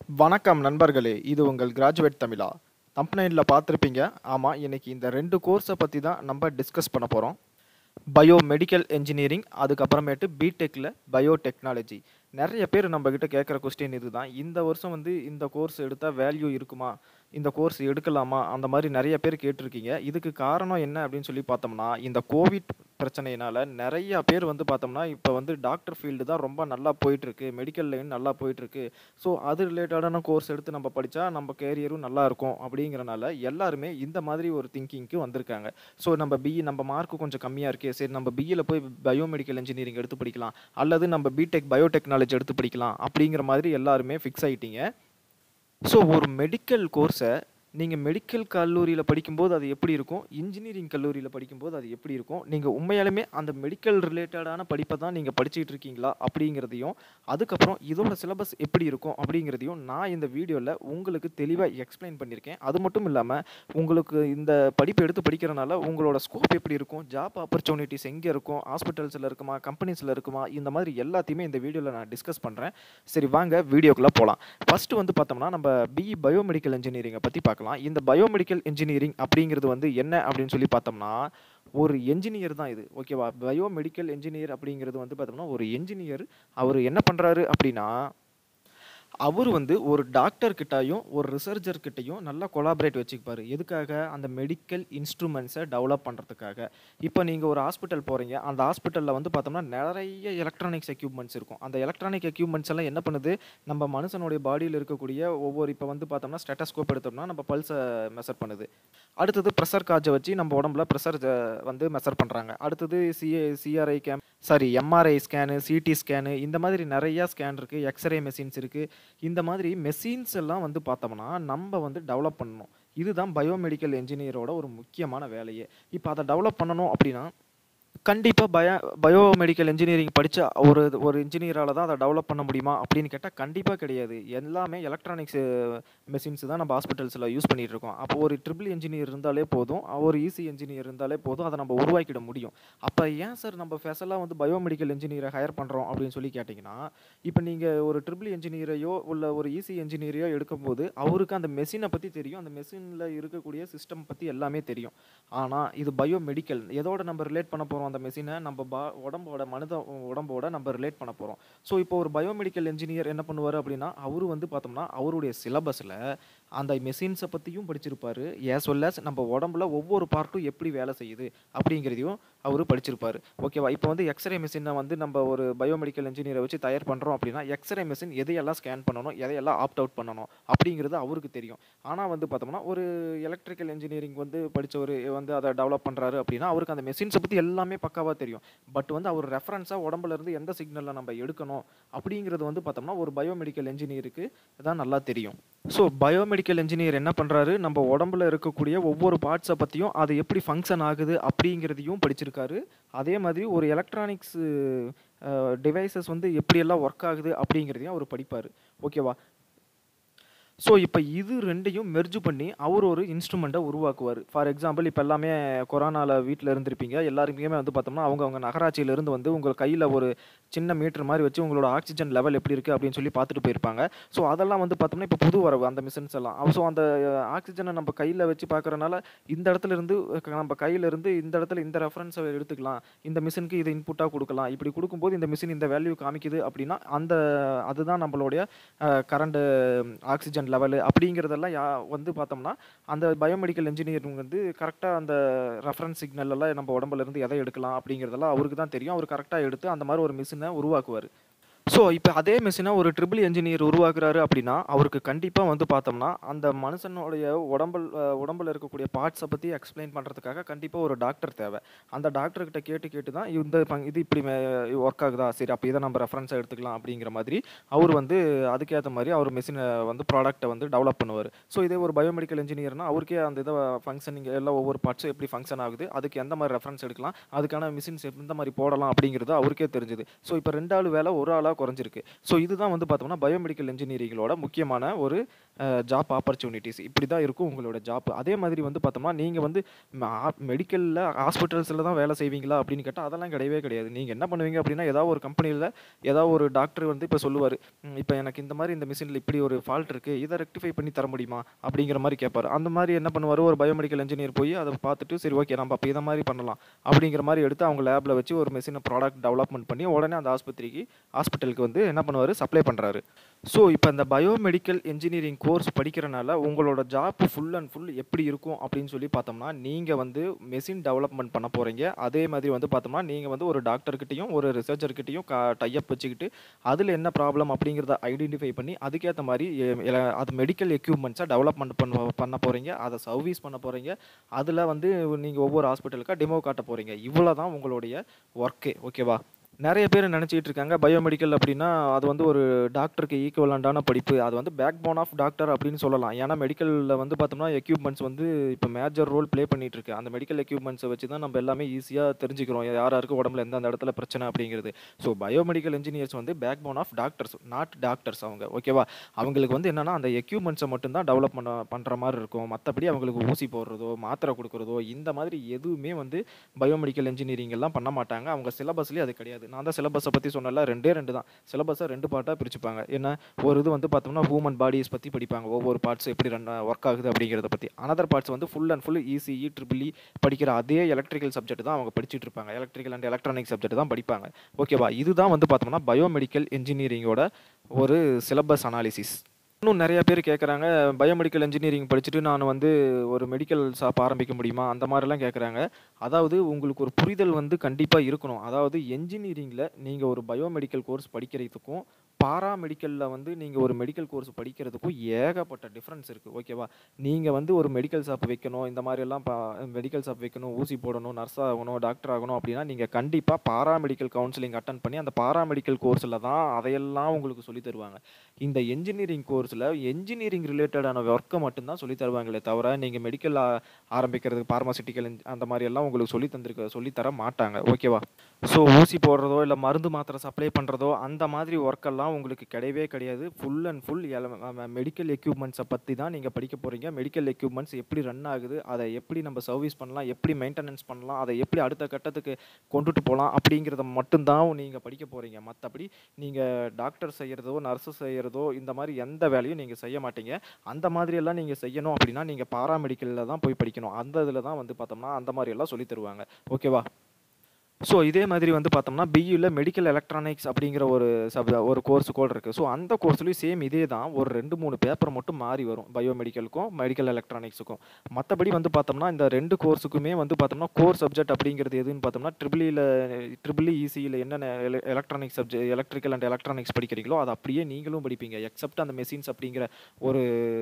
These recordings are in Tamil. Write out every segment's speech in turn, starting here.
வணக்கம் நண்பர்களே இது உங்கள் கிராஜுவேட் தமிழா தம்ப்னைனில் பார்த்துருப்பீங்க ஆமாம் இன்னைக்கு இந்த ரெண்டு கோர்ஸை பற்றி தான் நம்ம டிஸ்கஸ் பண்ண போகிறோம் பயோ மெடிக்கல் இன்ஜினியரிங் அதுக்கப்புறமேட்டு பிடெக்கில் பயோடெக்னாலஜி நிறைய பேர் நம்மக்கிட்ட கேட்குற கொஸ்டின் இதுதான் இந்த வருஷம் வந்து இந்த கோர்ஸ் எடுத்தால் வேல்யூ இருக்குமா இந்த கோர்ஸ் எடுக்கலாமா அந்த மாதிரி நிறைய பேர் கேட்டிருக்கீங்க இதுக்கு காரணம் என்ன அப்படின்னு சொல்லி பார்த்தோம்னா இந்த கோவிட் பிரச்சனையினால நிறைய பேர் வந்து பார்த்தோம்னா இப்போ வந்து டாக்டர் ஃபீல்டு தான் ரொம்ப நல்லா போயிட்டுருக்கு மெடிக்கல் லைன் நல்லா போயிட்டுருக்கு ஸோ அது ரிலேட்டடான கோர்ஸ் எடுத்து நம்ம படித்தா நம்ம கேரியரும் நல்லா இருக்கும் அப்படிங்கிறனால எல்லாருமே இந்த மாதிரி ஒரு திங்கிங்க்கு வந்திருக்காங்க ஸோ நம்ம பிஇ நம்ம மார்க்கு கொஞ்சம் கம்மியாக இருக்கே சரி நம்ம பிஇயில் போய் பயோமெடிக்கல் இன்ஜினியரிங் எடுத்து படிக்கலாம் அல்லது நம்ம பிடெக் பயோடெக்னாலஜி எடுத்து படிக்கலாம் அப்படிங்கிற மாதிரி எல்லாருமே ஃபிக்ஸ் ஆகிட்டீங்க ஸோ ஒரு மெடிக்கல் கோர்ஸை நீங்கள் மெடிக்கல் கல்லூரியில் படிக்கும்போது அது எப்படி இருக்கும் இன்ஜினியரிங் கல்லூரியில் படிக்கும்போது அது எப்படி இருக்கும் நீங்கள் உண்மையாலுமே அந்த மெடிக்கல் ரிலேட்டடான படிப்பை தான் நீங்கள் படிச்சுட்டு இருக்கீங்களா அப்படிங்கிறதையும் அதுக்கப்புறம் இதோட சிலபஸ் எப்படி இருக்கும் அப்படிங்கிறதையும் நான் இந்த வீடியோவில் உங்களுக்கு தெளிவாக எக்ஸ்பிளைன் பண்ணியிருக்கேன் அது மட்டும் இல்லாமல் உங்களுக்கு இந்த படிப்பு எடுத்து படிக்கிறனால உங்களோட ஸ்கோப் எப்படி இருக்கும் ஜாப் ஆப்பர்ச்சுனிட்டிஸ் எங்கே இருக்கும் ஹாஸ்பிட்டல்ஸில் இருக்குமா கம்பெனிஸில் இருக்குமா இந்த மாதிரி எல்லாத்தையுமே இந்த வீடியோவில் நான் டிஸ்கஸ் பண்ணுறேன் சரி வாங்க வீடியோக்குள்ளே போகலாம் ஃபஸ்ட்டு வந்து பார்த்தோம்னா நம்ம பிஇ பயோமெடிக்கல் இன்ஜினியரிங்கை பற்றி பார்க்கலாம் இந்த பயோமெடிக்கல் இன்ஜினியரிங் அப்படிங்கிறது வந்து என்ன அப்படின்னு சொல்லி பார்த்தோம்னா ஒரு என்ஜினியர் தான் இது ஓகேவா பயோமெடிக்கல் இன்ஜினியர் அப்படிங்கிறது வந்து பார்த்தோம்னா ஒரு என்ஜினியர் அவர் என்ன பண்ணுறாரு அப்படின்னா அவர் வந்து ஒரு டாக்டர் கிட்டயும் ஒரு ரிசர்ச்சர் கிட்டயும் நல்லா கொலாபரேட் வச்சுப்பாரு எதுக்காக அந்த மெடிக்கல் இன்ஸ்ட்ருமெண்ட்ஸை டெவலப் பண்ணுறதுக்காக இப்போ நீங்கள் ஒரு ஹாஸ்பிட்டல் போகிறீங்க அந்த ஹாஸ்பிட்டலில் வந்து பார்த்தோம்னா நிறைய எலக்ட்ரானிக்ஸ் எக்யூப்மெண்ட்ஸ் இருக்கும் அந்த எலக்ட்ரானிக் எக்யூப்மெண்ட்ஸ் எல்லாம் என்ன பண்ணுது நம்ம மனுஷனுடைய பாடியில் இருக்கக்கூடிய ஒவ்வொரு இப்போ வந்து பார்த்தோம்னா ஸ்டெட்டஸ்கோப் எடுத்தோம்னா நம்ம பல்ஸை மெஷர் பண்ணுது அடுத்தது ப்ரெஷர் காஜை வச்சு நம்ம உடம்புல ப்ரெஷர் வந்து மெஷர் பண்ணுறாங்க அடுத்தது சிஏ சிஆர்ஐ கேம் sorry MRI scan CT scan இந்த மாதிரி நிறையா ஸ்கேன் இருக்குது எக்ஸ்ரே மெஷின்ஸ் இருக்குது இந்த மாதிரி மெஷின்ஸ் எல்லாம் வந்து பார்த்தோம்னா நம்ம வந்து டெவலப் பண்ணணும் இதுதான் பயோமெடிக்கல் இன்ஜினியரோட ஒரு முக்கியமான வேலையே இப்போ அதை டெவலப் பண்ணணும் அப்படின்னா கண்டிப்பாக பயோ பயோமெடிக்கல் இன்ஜினியரிங் படித்த ஒரு ஒரு இன்ஜினியரால் தான் அதை டெவலப் பண்ண முடியுமா அப்படின்னு கேட்டால் கண்டிப்பாக கிடையாது எல்லாமே எலக்ட்ரானிக்ஸ் மெஷின்ஸ் தான் நம்ம ஹாஸ்பிட்டல்ஸில் யூஸ் பண்ணிகிட்டு இருக்கோம் அப்போ ஒரு ட்ரிபிள் இன்ஜினியர் இருந்தாலே போதும் ஒரு ஈஸி இன்ஜினியர் இருந்தாலே போதும் அதை நம்ம உருவாக்கிட முடியும் அப்போ ஏன் சார் நம்ம ஸ்பெஷலாக வந்து பயோமெடிக்கல் இன்ஜினியரை ஹையர் பண்ணுறோம் அப்படின்னு சொல்லி கேட்டிங்கன்னா இப்போ நீங்கள் ஒரு ட்ரிபிள் இன்ஜினியரையோ உள்ள ஒரு ஈஸி இன்ஜினியரையோ எடுக்கும்போது அவருக்கு அந்த மெஷினை பற்றி தெரியும் அந்த மெஷினில் இருக்கக்கூடிய சிஸ்டம் பற்றி எல்லாமே தெரியும் ஆனால் இது பயோமெடிக்கல் எதோட நம்ம ரிலேட் பண்ண போகிறோம் அந்த மெஷினை நம்ம பா உடம்போட மனித உடம்போட நம்ம ரிலேட் பண்ண போகிறோம் ஸோ இப்போ ஒரு பயோமெடிக்கல் இன்ஜினியர் என்ன பண்ணுவார் அப்படின்னா அவர் வந்து பார்த்தோம்னா அவருடைய சிலபஸில் அந்த மெஷின்ஸை பற்றியும் படிச்சிருப்பாரு ஏஸ் வெல் as நம்ம உடம்புல ஒவ்வொரு பார்ட்டும் எப்படி வேலை செய்யுது அப்படிங்கிறதையும் அவர் படிச்சிருப்பாரு ஓகேவா இப்போ வந்து எக்ஸ்ரே மிஷினை வந்து நம்ம ஒரு பயோமெடிக்கல் இன்ஜினியரை வச்சு தயார் பண்ணுறோம் அப்படின்னா எக்ஸ்ரே மிஷின் எதையெல்லாம் ஸ்கேன் பண்ணணும் எதையெல்லாம் ஆப்ட் அவுட் பண்ணணும் அப்படிங்கிறது அவருக்கு தெரியும் ஆனால் வந்து பார்த்தோம்னா ஒரு எலக்ட்ரிக்கல் இன்ஜினியரிங் வந்து படித்தவர் வந்து அதை டெவலப் பண்ணுறாரு அப்படின்னா அவருக்கு அந்த மெஷின்ஸை பற்றி எல்லாமே பக்காவாக தெரியும் பட் வந்து அவர் ரெஃபரன்ஸாக உடம்புல இருந்து எந்த சிக்னலில் நம்ம எடுக்கணும் அப்படிங்கிறது வந்து பார்த்தோம்னா ஒரு பயோமெடிக்கல் இன்ஜினியருக்கு தான் நல்லா தெரியும் ஸோ பயோமெடிக்கல் இன்ஜினியர் என்ன பண்ணுறாரு நம்ம உடம்புல இருக்கக்கூடிய ஒவ்வொரு பார்ட்ஸை பற்றியும் அது எப்படி ஃபங்க்ஷன் ஆகுது அப்படிங்கிறதையும் படிச்சிருக்காரு அதே மாதிரி ஒரு எலக்ட்ரானிக்ஸ் டிவைசஸ் வந்து எப்படியெல்லாம் ஒர்க் ஆகுது அப்படிங்கிறதையும் அவர் படிப்பார் ஓகேவா ஸோ இப்போ இது ரெண்டையும் மெர்ஜ் பண்ணி அவர் ஒரு இன்ஸ்ட்ருமெண்ட்டை உருவாக்குவார் ஃபார் எக்ஸாம்பிள் இப்போ எல்லாமே கொரோனாவில் வீட்டில் இருந்திருப்பீங்க எல்லாருக்குமே வந்து பார்த்தோம்னா அவங்க அவங்க நகராட்சியிலேருந்து வந்து உங்கள் கையில் ஒரு சின்ன மீட்டர் மாதிரி வச்சு உங்களோட ஆக்சிஜன் லெவல் எப்படி இருக்குது அப்படின்னு சொல்லி பார்த்துட்டு போயிருப்பாங்க ஸோ அதெல்லாம் வந்து பார்த்தோம்னா இப்போ புது வரவு அந்த மிஷின்ஸ் எல்லாம் ஸோ அந்த ஆக்சிஜனை நம்ம கையில் வச்சு பார்க்குறனால இந்த இடத்துல இருந்து நம்ம கையில இருந்து இந்த இடத்துல இந்த ரெஃபரன்ஸை எடுத்துக்கலாம் இந்த மிஷினுக்கு இதை இன்புட்டாக கொடுக்கலாம் இப்படி கொடுக்கும்போது இந்த மிஷின் இந்த வேல்யூ காமிக்குது அப்படின்னா அந்த அதுதான் நம்மளுடைய கரண்ட் ஆக்சிஜன் லெவலு அப்படிங்கிறதெல்லாம் யா வந்து பார்த்தோம்னா அந்த பயோமெடிக்கல் இன்ஜினியரிங் வந்து கரெக்டாக அந்த ரெஃபரன்ஸ் சிக்னல் எல்லாம் நம்ம உடம்புல இருந்து எதை எடுக்கலாம் அப்படிங்கிறதெல்லாம் அவருக்கு தான் தெரியும் அவர் கரெக்டாக எடுத்து அந்த மாதிரி ஒரு மிஷினை உருவாக்குவார் ஸோ இப்போ அதே மிஷினை ஒரு ட்ரிபிள் இன்ஜினியர் உருவாக்குறாரு அப்படின்னா அவருக்கு கண்டிப்பாக வந்து பார்த்தோம்னா அந்த மனுஷனுடைய உடம்புல உடம்புல இருக்கக்கூடிய பார்ட்ஸை பற்றி எக்ஸ்பிளைன் பண்ணுறதுக்காக கண்டிப்பாக ஒரு டாக்டர் தேவை அந்த டாக்டர்கிட்ட கேட்டு கேட்டு தான் இந்த பங்- இது இப்படி ஒர்க் ஆகுதா சரி அப்போ இதை நம்ம ரெஃபரன்ஸாக எடுத்துக்கலாம் அப்படிங்கிற மாதிரி அவர் வந்து அதுக்கேற்ற மாதிரி அவர் மிஷினை வந்து ப்ராடக்ட்டை வந்து டெவலப் பண்ணுவார் ஸோ இதே ஒரு பயோமெடிக்கல் இன்ஜினியர்னா அவருக்கே அந்த இதை ஃபங்க்ஷனிங் எல்லாம் ஒவ்வொரு பார்ட்ஸும் எப்படி ஃபங்க்ஷன் ஆகுது அதுக்கு எந்த மாதிரி ரெஃபரன்ஸ் எடுக்கலாம் அதுக்கான மிஷின்ஸ் எந்த மாதிரி போடலாம் அப்படிங்கிறது அவருக்கே தெரிஞ்சுது ஸோ இப்போ ரெண்டு ஆள் வேலை ஒரு ஆளாக குறைஞ்சிருக்கு ஸோ இதுதான் வந்து பார்த்தோம்னா பயோமெடிக்கல் இன்ஜினியரிங்களோட முக்கியமான ஒரு ஜாப் ஆப்பர்ச்சுனிட்டிஸ் இப்படி தான் இருக்கும் உங்களோட ஜாப் அதே மாதிரி வந்து பார்த்தோம்னா நீங்கள் வந்து மெடிக்கலில் ஹாஸ்பிட்டல்ஸில் தான் வேலை செய்வீங்களா அப்படின்னு கேட்டால் அதெல்லாம் கிடையவே கிடையாது நீங்கள் என்ன பண்ணுவீங்க அப்படின்னா ஏதாவது ஒரு கம்பெனியில் ஏதாவது ஒரு டாக்டர் வந்து இப்போ சொல்லுவார் இப்போ எனக்கு இந்த மாதிரி இந்த மிஷினில் இப்படி ஒரு ஃபால்ட் இருக்குது இதை ரெக்டிஃபை பண்ணி தர முடியுமா அப்படிங்கிற மாதிரி கேட்பார் அந்த மாதிரி என்ன பண்ணுவார் ஒரு பயோமெடிக்கல் இன்ஜினியர் போய் அதை பார்த்துட்டு சரி ஓகே நம்ம அப்போ இதை மாதிரி பண்ணலாம் அப்படிங்கிற மாதிரி எடுத்து அவங்க லேபில் வச்சு ஒரு மிஷினை ப்ராடக்ட் டெவலப்மெண்ட் பண்ணி உடனே அந்த ஆஸ்பத்திரிக்கு ஹாஸ்பிட்டலுக்கு வந்து என்ன பண்ணுவார் சப்ளை பண்ணுறாரு ஸோ இப்போ இந்த பயோமெடிக்கல் இன்ஜினியரிங் கோர்ஸ் படிக்கிறனால உங்களோட ஜாப் ஃபுல் அண்ட் ஃபுல் எப்படி இருக்கும் அப்படின்னு சொல்லி பார்த்தோம்னா நீங்கள் வந்து மெஷின் டெவலப்மெண்ட் பண்ண போகிறீங்க அதே மாதிரி வந்து பார்த்தோம்னா நீங்கள் வந்து ஒரு டாக்டர்கிட்டையும் ஒரு ரிசர்ச்சர்கிட்டையும் டைப் வச்சுக்கிட்டு அதில் என்ன ப்ராப்ளம் அப்படிங்கிறத ஐடென்டிஃபை பண்ணி அதுக்கேற்ற மாதிரி எ- எல- அது மெடிக்கல் எக்யூப்மெண்ட்ஸை டெவலப்மெண்ட் பண்ண பண்ண போகிறீங்க அதை சர்வீஸ் பண்ண போகிறீங்க அதில் வந்து நீங்கள் ஒவ்வொரு ஹாஸ்பிட்டலுக்காக டெமோ காட்ட போகிறீங்க இவ்வளோ தான் உங்களுடைய ஒர்க்கே ஓகேவா நிறைய பேர் நினச்சிட்டு இருக்காங்க பயோமெடிக்கல் அப்படின்னா அது வந்து ஒரு டாக்டருக்கு ஈக்குவலண்டான படிப்பு அது வந்து பேக் போன் ஆஃப் டாக்டர் அப்படின்னு சொல்லலாம் ஏன்னா மெடிக்கலில் வந்து பார்த்தோம்னா எக்யூப்மெண்ட்ஸ் வந்து இப்போ மேஜர் ரோல் ப்ளே பண்ணிட்டு இருக்கு அந்த மெடிக்கல் எக்யூப்மெண்ட்ஸை வச்சு தான் நம்ம எல்லாமே ஈஸியாக தெரிஞ்சுக்கிறோம் யார் யாருக்கு உடம்புல எந்தெந்த இடத்துல பிரச்சனை அப்படிங்கிறது ஸோ பயோமெடிக்கல் இன்ஜினியர்ஸ் வந்து backbone of doctors not doctors அவங்க ஓகேவா அவங்களுக்கு வந்து என்னன்னா அந்த எக்யூப்மெண்ட்ஸை மட்டும்தான் டெவலப் பண்ண பண்ணுற மாதிரி இருக்கும் மற்றபடி அவங்களுக்கு ஊசி போடுறதோ மாத்திரை கொடுக்குறதோ இந்த மாதிரி எதுவுமே வந்து பயோமெடிக்கல் இன்ஜினியரிங் எல்லாம் பண்ண மாட்டாங்க அவங்க சிலபஸ்லேயே அது கிடையாது நான் தான் சிலபஸை பற்றி சொன்னல ரெண்டே ரெண்டு தான் சிலபஸை ரெண்டு பார்ட்டாக பிரிச்சுப்பாங்க என்ன ஒரு இது வந்து பார்த்தோம்னா ஹூமன் பாடிஸ் பற்றி படிப்பாங்க ஒவ்வொரு பார்ட்ஸ் எப்படி ரன் ஒர்க் ஆகுது அப்படிங்கிறத பற்றி அனதர் பார்ட்ஸ் வந்து full and full ECE triple படிக்கிற அதே எலக்ட்ரிக்கல் சப்ஜெக்ட் தான் அவங்க படிச்சுட்டு இருப்பாங்க எலக்ட்ரிக்கல் அண்ட் எலக்ட்ரானிக் சப்ஜெக்ட் தான் படிப்பாங்க ஓகேவா இதுதான் வந்து பார்த்தோம்னா பயோமெடிக்கல் இன்ஜினியரிங்கோட ஒரு சிலபஸ் அனாலிசிஸ் இன்னும் நிறைய பேர் கேட்குறாங்க பயோமெடிக்கல் இன்ஜினியரிங் படிச்சுட்டு நான் வந்து ஒரு மெடிக்கல் ஷாப் ஆரம்பிக்க முடியுமா அந்த மாதிரிலாம் கேட்குறாங்க அதாவது உங்களுக்கு ஒரு புரிதல் வந்து கண்டிப்பாக இருக்கணும் அதாவது என்ஜினியரிங்கில் நீங்கள் ஒரு பயோமெடிக்கல் கோர்ஸ் படிக்கிறதுக்கும் பாராமெடிக்கலில் வந்து நீங்கள் ஒரு மெடிக்கல் கோர்ஸ் படிக்கிறதுக்கும் ஏகப்பட்ட டிஃப்ரென்ஸ் இருக்குது ஓகேவா நீங்கள் வந்து ஒரு மெடிக்கல் ஷாப் வைக்கணும் இந்த மாதிரியெல்லாம் பா மெடிக்கல் ஷாப் வைக்கணும் ஊசி போடணும் நர்ஸ் ஆகணும் டாக்டர் ஆகணும் அப்படின்னா நீங்கள் கண்டிப்பாக பாராமெடிக்கல் கவுன்சிலிங் அட்டன் பண்ணி அந்த பாராமெடிக்கல் கோர்ஸில் தான் அதையெல்லாம் உங்களுக்கு சொல்லி தருவாங்க இந்த என்ஜினியரிங் கோர்ஸில் என்ஜினியரிங் ரிலேட்டடான ஒர்க்கை மட்டும்தான் சொல்லி தருவாங்களே தவிர நீங்கள் மெடிக்கல் ஆரம்பிக்கிறதுக்கு பார்மாசிட்டிக்கல் அந்த மாதிரி எல்லாம் உங்களுக்கு சொல்லி தந்திருக்க சொல்லி தர மாட்டாங்க ஓகேவா ஸோ ஊசி போடுறதோ இல்லை மருந்து மாத்திரை சப்ளை பண்ணுறதோ அந்த மாதிரி ஒர்க்கெல்லாம் உங்களுக்கு கிடையவே கிடையாது ஃபுல் அண்ட் ஃபுல் மெடிக்கல் எக்யூப்மெண்ட்ஸை பற்றி தான் நீங்கள் படிக்க போகிறீங்க மெடிக்கல் எக்யூப்மெண்ட்ஸ் எப்படி ரன் ஆகுது அதை எப்படி நம்ம சர்வீஸ் பண்ணலாம் எப்படி மெயின்டெனன்ஸ் பண்ணலாம் அதை எப்படி அடுத்த கட்டத்துக்கு கொண்டுட்டு போகலாம் அப்படிங்கிறத மட்டும்தான் நீங்கள் படிக்க போகிறீங்க மற்றபடி நீங்கள் டாக்டர் செய்கிறதோ நர்ஸு செய்கிறதோ இந்த மாதிரி எந்த வேலையும் நீங்கள் செய்ய மாட்டீங்க அந்த மாதிரியெல்லாம் நீங்கள் செய்யணும் அப்படின்னா நீங்கள் பாராமெடிக்கலில் தான் போய் படிக்கணும் அந்த இதில் தான் வந்து பார்த்தோம்னா அந்த மாதிரி எல்லாம் சொல்லி தருவாங்க ஓகேவா ஸோ இதே மாதிரி வந்து பார்த்தோம்னா பிஇயில் மெடிக்கல் எலக்ட்ரானிக்ஸ் அப்படிங்கிற ஒரு சப் ஒரு கோர்ஸ் கூட இருக்குது ஸோ அந்த கோர்ஸ்லையும் சேம் இதே தான் ஒரு ரெண்டு மூணு பேப்பர் மட்டும் மாறி வரும் பயோமெடிக்கலுக்கும் மெடிக்கல் எலக்ட்ரானிக்ஸுக்கும் மற்றபடி வந்து பார்த்தோம்னா இந்த ரெண்டு கோர்ஸுக்குமே வந்து பார்த்தோம்னா கோர் சப்ஜெக்ட் அப்படிங்கிறது எதுன்னு பார்த்தோம்னா ட்ரிபிளியில் ட்ரிபிள் இசியில் என்னென்ன electronic subject electrical and electronics படிக்கிறீங்களோ அது அப்படியே நீங்களும் படிப்பீங்க எக்ஸப்ட் அந்த மெஷின்ஸ் அப்படிங்கிற ஒரு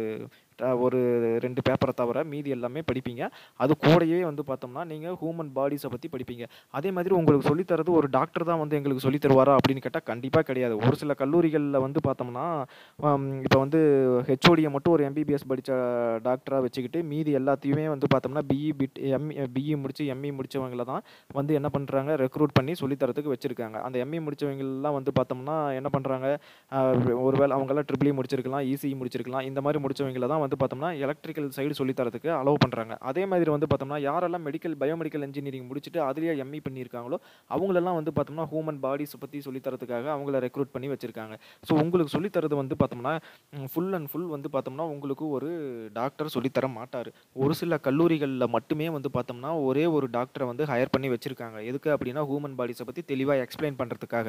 அஹ், ஒரு ரெண்டு பேப்பரை தவிர மீதி எல்லாமே படிப்பீங்க அது கூடயே வந்து பார்த்தோம்னா நீங்கள் ஹூமன் பாடிஸை பற்றி படிப்பீங்க அதே மாதிரி உங்களுக்கு சொல்லித் தரது ஒரு டாக்டர் தான் வந்து எங்களுக்கு சொல்லித் தருவாரா அப்படின்னு கேட்டால் கண்டிப்பாக கிடையாது ஒரு சில கல்லூரிகளில் வந்து பார்த்தோம்னா இப்போ வந்து ஹெச்ஓடியை மட்டும் ஒரு எம்பிபிஎஸ் படித்த டாக்டராக வச்சுக்கிட்டு மீதி எல்லாத்தையுமே வந்து பார்த்தோம்னா பிஇ பிட் எம் பிஇ முடிச்சு எம்இ முடிச்சவங்கள தான் வந்து என்ன பண்ணுறாங்க ரெக்ரூட் பண்ணி சொல்லித் தரதுக்கு வச்சுருக்காங்க அந்த எம்இ முடிச்சவங்கலாம் வந்து பார்த்தோம்னா என்ன பண்ணுறாங்க ஒருவேளை அவங்கெல்லாம் ட்ரிபிளி முடிச்சிருக்கலாம் இசிஇ முடிச்சிருக்கலாம் இந்த மாதிரி முடிச்சவங்கள தான் வந்து பார்த்தோம்னா எலக்ட்ரிக்கல் சைடு சொல்லித் தரதுக்கு அலோவ் பண்ணுறாங்க அதே மாதிரி வந்து பார்த்தோம்னா யாரெல்லாம் மெடிக்கல் பயோமெடிக்கல் இன்ஜினியரிங் முடிச்சுட்டு அதுலேயே எம்இ பண்ணியிருக்காங்களோ அவங்களெல்லாம் வந்து பார்த்தோம்னா ஹூமன் பாடிஸ் பற்றி சொல்லித் தரதுக்காக அவங்கள ரெக்ரூட் பண்ணி வச்சுருக்காங்க ஸோ உங்களுக்கு சொல்லித் தரது வந்து பார்த்தோம்னா ஃபுல் அண்ட் ஃபுல் வந்து பார்த்தோம்னா உங்களுக்கு ஒரு டாக்டர் சொல்லித் தர மாட்டார் ஒரு சில கல்லூரிகளில் மட்டுமே வந்து பார்த்தோம்னா ஒரே ஒரு டாக்டரை வந்து ஹையர் பண்ணி வச்சுருக்காங்க எதுக்கு அப்படின்னா ஹூமன் பாடிஸை பற்றி தெளிவாக எக்ஸ்பிளைன் பண்ணுறதுக்காக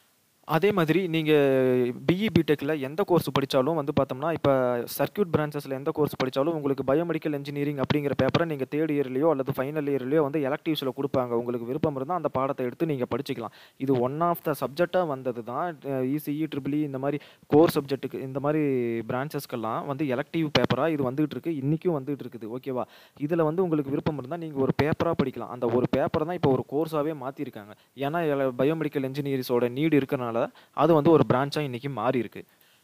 அதே மாதிரி நீங்கள் பிஇ பிடெக்கில் எந்த கோர்ஸ் படித்தாலும் வந்து பார்த்தோம்னா இப்போ சர்க்யூட் பிரான்ச்சஸில் எந்த கோர்ஸ் படித்தாலும் உங்களுக்கு பயோமெடிக்கல் இன்ஜினியரிங் அப்படிங்கிற பேப்பரை நீங்கள் தேர்ட் இயர்லையோ அல்லது ஃபைனல் இயர்லையோ வந்து எலக்டிவ்ஸில் கொடுப்பாங்க உங்களுக்கு விருப்பம் இருந்தால் அந்த பாடத்தை எடுத்து நீங்கள் படிச்சுக்கலாம் இது ஒன் ஆஃப் த சப்ஜெக்டாக வந்தது தான் இசிஇ ட்ரிபிளி இந்த மாதிரி கோர் சப்ஜெக்ட்டுக்கு இந்த மாதிரி பிரான்ச்சஸ்க்கெல்லாம் வந்து எலக்டிவ் பேப்பராக இது வந்துகிட்டு இருக்கு இன்றைக்கும் வந்துகிட்டு இருக்குது ஓகேவா இதில் வந்து உங்களுக்கு விருப்பம் இருந்தால் நீங்கள் ஒரு பேப்பராக படிக்கலாம் அந்த ஒரு பேப்பர் தான் இப்போ ஒரு கோர்ஸாகவே மாற்றிருக்காங்க ஏன்னா பயோமெடிக்கல் இன்ஜினியர்ஸோட நீடு இருக்கனால அது வந்து ஒரு பிரான்ச்சாக இன்றைக்கி மாறி இருக்கு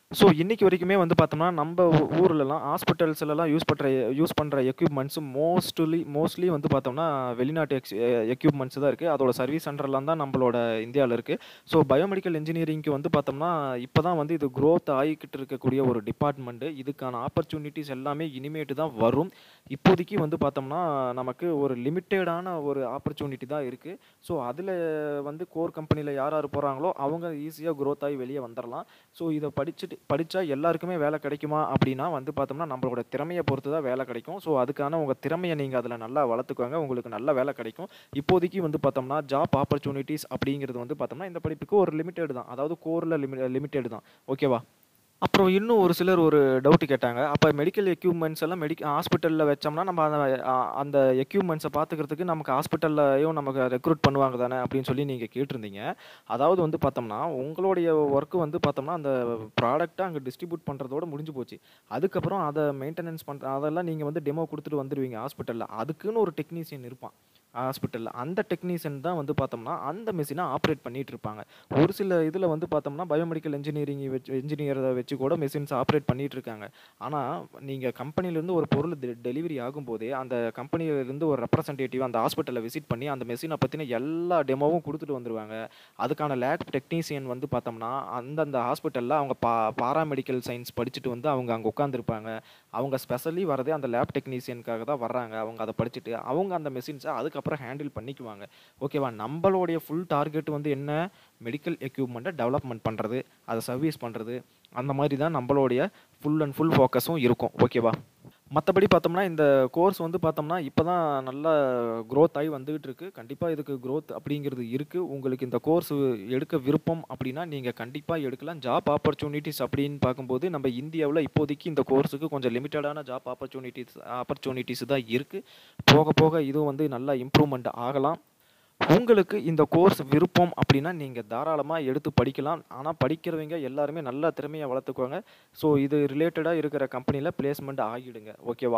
ஸோ இன்னைக்கு வரைக்குமே வந்து பார்த்தோம்னா நம்ம ஊ- ஊர்லலாம் ஹாஸ்பிட்டல்ஸ்லலாம் யூஸ் பண்ணுற யூஸ் பண்ணுற எக்யூப்மெண்ட்ஸு மோஸ்ட்லி மோஸ்ட்லி வந்து பார்த்தோம்னா வெளிநாட்டு எக்ஸ் எக்யூப்மெண்ட்ஸ் தான் இருக்குது அதோட சர்வீஸ் சென்டர்லாம் தான் நம்மளோட இந்தியாவில் இருக்குது ஸோ பயோமெடிக்கல் இன்ஜினியரிங்க்கு வந்து பார்த்தோம்னா இப்போ தான் வந்து இது growth ஆகிக்கிட்டு இருக்கக்கூடிய ஒரு டிபார்ட்மெண்ட்டு இதுக்கான ஆப்பர்ச்சுனிட்டிஸ் எல்லாமே இனிமேட்டு தான் வரும் இப்போதைக்கு வந்து பார்த்தோம்னா நமக்கு ஒரு லிமிட்டடான ஒரு ஆப்பர்ச்சுனிட்டி தான் இருக்குது ஸோ அதில் வந்து கோர் கம்பெனியில் யார் யார் போகிறாங்களோ அவங்க ஈஸியாக growth ஆகி வெளியே வந்துடலாம் ஸோ இதை படிச்சுட்டு படித்தா எல்லாருக்குமே வேலை கிடைக்குமா அப்படின்னா வந்து பார்த்தோம்னா நம்மளோட திறமையை பொறுத்து தான் வேலை கிடைக்கும் ஸோ அதுக்கான உங்கள் திறமையை நீங்கள் அதில் நல்லா வளர்த்துக்கோங்க உங்களுக்கு நல்ல வேலை கிடைக்கும் இப்போதைக்கு வந்து பார்த்தோம்னா ஜாப் ஆப்பர்ச்சுனிட்டிஸ் அப்படிங்கிறது வந்து பார்த்தோம்னா இந்த படிப்புக்கு ஒரு லிமிட்டெட் தான் அதாவது கோரில் லிமி லிமிட்டெட் தான் ஓகேவா அப்புறம் இன்னும் ஒரு சிலர் ஒரு டவுட் கேட்டாங்க அப்போ மெடிக்கல் எக்யூப்மெண்ட்ஸ் எல்லாம் மெடிக்க ஹாஸ்பிட்டலில் வச்சோம்னா நம்ம அந்த அ- அந்த எக்யூப்மெண்ட்ஸை பார்த்துக்கிறதுக்கு நமக்கு ஹாஸ்பிட்டல்லையும் நமக்கு ரெக்ரூட் பண்ணுவாங்க தானே அப்படின்னு சொல்லி நீங்கள் கேட்டிருந்தீங்க அதாவது வந்து பார்த்தோம்னா உங்களுடைய ஒர்க்கு வந்து பார்த்தோம்னா அந்த ப்ராடக்ட்டை அங்கே டிஸ்ட்ரிபியூட் பண்ணுறதோட முடிஞ்சு போச்சு அதுக்கப்புறம் அதை மெயின்டெனன்ஸ் பண்ணுற அதெல்லாம் நீங்கள் வந்து டெமோ கொடுத்துட்டு வந்துடுவீங்க ஹாஸ்பிட்டலில் அதுக்குன்னு ஒரு டெக்னீஷியன் இருப்பான் ஹாஸ்பிட்டலில் அந்த டெக்னீஷியன் தான் வந்து பார்த்தோம்னா அந்த மிஷினை ஆப்ரேட் பண்ணிட்டு இருப்பாங்க ஒரு சில இதில் வந்து பார்த்தோம்னா பயோமெடிக்கல் இன்ஜினியரிங் வச்சு இன்ஜினியரை வச்சு கூட மிஷின்ஸ் ஆப்ரேட் பண்ணிட்டு இருக்காங்க ஆனால் நீங்கள் கம்பெனிலேருந்து ஒரு பொருள் டெலிவரி ஆகும்போதே அந்த கம்பெனியிலேருந்து ஒரு ரெப்ரசன்டேட்டிவ் அந்த ஹாஸ்பிட்டலை விசிட் பண்ணி அந்த மெஷினை பற்றின எல்லா டெமோவும் கொடுத்துட்டு வந்துருவாங்க அதுக்கான லேப் டெக்னீஷியன் வந்து பார்த்தோம்னா அந்தந்த ஹாஸ்பிட்டலில் அவங்க பா பாராமெடிக்கல் சயின்ஸ் படிச்சுட்டு வந்து அவங்க அங்கே உட்காந்துருப்பாங்க அவங்க ஸ்பெஷலி வரதே அந்த லேப் டெக்னீஷியனுக்காக தான் வர்றாங்க அவங்க அதை படிச்சுட்டு அவங்க அந்த மெஷின்ஸை அதுக்கப்புறம் ஹேண்டில் பண்ணிக்குவாங்க ஓகேவா நம்மளுடைய ஃபுல் டார்கெட் வந்து என்ன மெடிக்கல் எக்யூப்மெண்ட்டை டெவலப்மெண்ட் பண்ணுறது அதை சர்வீஸ் பண்ணுறது அந்த மாதிரி தான் நம்மளுடைய ஃபுல் அண்ட் ஃபுல் ஃபோக்கஸும் இருக்கும் ஓகேவா மற்றபடி பார்த்தோம்னா இந்த கோர்ஸ் வந்து பார்த்தோம்னா இப்போ தான் நல்லா growth ஆகி வந்துகிட்டு இருக்கு கண்டிப்பாக இதுக்கு growth அப்படிங்கிறது இருக்குது உங்களுக்கு இந்த கோர்ஸ் எடுக்க விருப்பம் அப்படின்னா நீங்கள் கண்டிப்பாக எடுக்கலாம் ஜாப் ஆப்பர்ச்சுனிட்டிஸ் அப்படின்னு பார்க்கும்போது நம்ம இந்தியாவில் இப்போதைக்கு இந்த கோர்ஸுக்கு கொஞ்சம் லிமிட்டடான ஜாப் ஆப்பர்ச்சுனிட்டிஸ் ஆப்பர்ச்சுனிட்டிஸ் தான் இருக்குது போக போக இதுவும் வந்து நல்லா இம்ப்ரூவ்மெண்ட் ஆகலாம் உங்களுக்கு இந்த கோர்ஸ் விருப்பம் அப்படின்னா நீங்கள் தாராளமாக எடுத்து படிக்கலாம் ஆனால் படிக்கிறவங்க எல்லாருமே நல்ல திறமையை வளர்த்துக்குவாங்க ஸோ இது ரிலேட்டடாக இருக்கிற கம்பெனியில் பிளேஸ்மெண்ட் ஆகிடுங்க ஓகேவா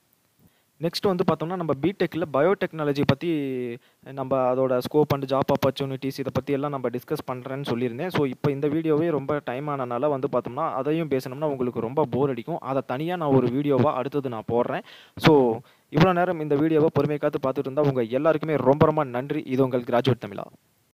நெக்ஸ்ட் வந்து பார்த்தோம்னா நம்ம பிடெக்கில் பயோடெக்னாலஜி பற்றி நம்ம அதோட ஸ்கோப் அண்ட் ஜாப் ஆப்பர்ச்சுனிட்டிஸ் இதை பற்றி எல்லாம் நம்ம டிஸ்கஸ் பண்ணுறேன்னு சொல்லியிருந்தேன் ஸோ இப்போ இந்த வீடியோவே ரொம்ப டைம் ஆனனால வந்து பார்த்தோம்னா அதையும் பேசணும்னா உங்களுக்கு ரொம்ப போர் அடிக்கும் அதை தனியாக நான் ஒரு வீடியோவாக அடுத்தது நான் போடுறேன் ஸோ இவ்வளோ நேரம் இந்த வீடியோவை பொறுமை காத்து பார்த்துட்டு இருந்தால் உங்கள் எல்லாருக்குமே ரொம்ப ரொம்ப நன்றி இது உங்கள் கிராஜுவேட் தமிழா